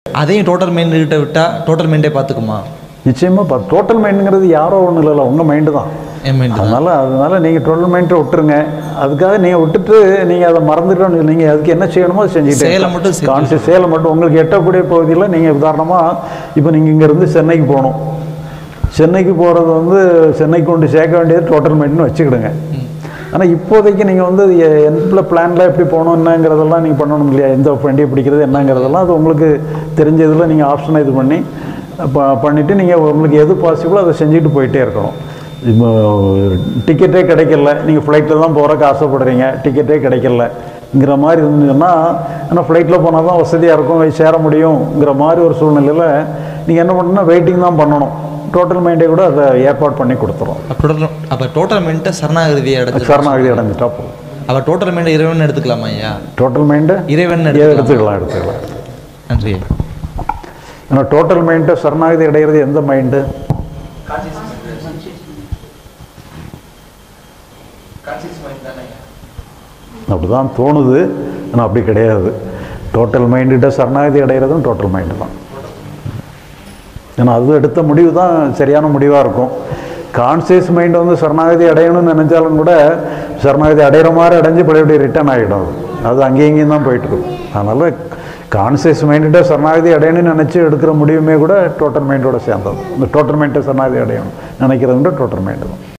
அதையும் total mind கிட்ட விட்டால் டோட்டல் மைண்டே பார்த்துக்குமா நிச்சயமாக டோட்டல் மைண்டுங்கிறது யாரோ ஒன்றும் இல்லைல்ல உங்கள் மைண்டு தான் என் மைண்ட் தான் அதனால் அதனால் நீங்கள் டோட்டல் மைண்டை விட்டுருங்க அதுக்காக நீங்கள் விட்டுட்டு நீங்கள் அதை மறந்துட்டோன்னு நீங்கள் அதுக்கு என்ன செய்யணுமோ அதை செஞ்சுக்கிட்டே செயலை மட்டும் செஞ்சு- கான்சியஸ் செயலை மட்டும் உங்களுக்கு எட்டக்கூடிய பகுதியில் நீங்கள் உதாரணமாக இப்போ நீங்கள் இங்கேருந்து சென்னைக்கு போகணும் சென்னைக்கு போகிறது வந்து சென்னைக்கு கொண்டு சேர்க்க வேண்டியது டோட்டல் மைண்ட்னு வச்சுக்கிடுங்க ஆனால் இப்போதைக்கு நீங்கள் வந்து எ- எந்த பிளானில் எப்படி போகணும் என்னங்கிறதெல்லாம் நீங்கள் பண்ணணும் இல்லையா எந்த வண்டியை பிடிக்கிறது என்னங்கிறதெல்லாம் அது உங்களுக்கு தெரிஞ்சதில் நீங்கள் ஆப்ஷனை இது பண்ணி ப பண்ணிவிட்டு நீங்கள் உங்களுக்கு எது பாசிபிளோ அதை செஞ்சுட்டு போயிட்டே இருக்கணும் இப்போ டிக்கெட்டே கிடைக்கல நீங்கள் ஃப்ளைட்டில் தான் போகிறக்கு ஆசைப்படுறீங்க டிக்கெட்டே கிடைக்கலங்கிற மாதிரி இருந்துச்சுன்னா ஆனால் ஃப்ளைட்டில் போனால் தான் வசதியாக இருக்கும் போய் சேர முடியுங்கிற மாதிரி ஒரு சூழ்நிலையில் நீங்கள் என்ன பண்ணணும்னா வெயிட்டிங் தான் பண்ணணும் டோட்டல் மைண்டே கூட அதை ஏற்பாடு பண்ணி கொடுத்துரும் அப்போ டோட்டல் அப்போ டோட்டல் மைண்ட்டை சரணாகதியை அடைஞ்சு சரணாகதி அடைஞ்சிட்டா போதும் அப்போ டோட்டல் மைண்டை இறைவன் எடுத்துக்கலாமா ஐயா டோட்டல் மைண்டு இறைவன் ஏ எடுத்துக்கலாம் எடுத்துக்கலாம் எடுத்துக்கலாம் நன்றி ஏன்னா டோட்டல் மைண்டு சரணாகதி அடைகிறது எந்த மைண்டு அப்படிதான் தோணுது ஆனால் அப்படி கிடையாது டோட்டல் மைண்டுகிட்ட சரணாகதி அடைகிறதும் டோட்டல் மைண்டு தான் ஏன்னா அது எடுத்த முடிவு தான் சரியான முடிவாக இருக்கும் கான்சியஸ் மைண்ட் வந்து சரணாகதி அடையணும்னு நினைச்சாலும் கூட சரணாகதி அடையிற மாதிரி அடைஞ்சு பழையபடி ரிட்டர்ன் ஆகிடும் அது அது அங்கேயும் இங்கேயும் தான் போயிட்டு இருக்கும் அதனால் கான்சியஸ் மைண்ட்கிட்ட சரணாகதி அடையணும்னு நினச்சி எடுக்கிற முடிவுமே கூட டோட்டல் மைண்டோட சேர்ந்தது இந்த டோட்டல் மைண்டை சரணாகதி அடையணும் நினைக்கிறது கூட டோட்டல் மைண்டு தான்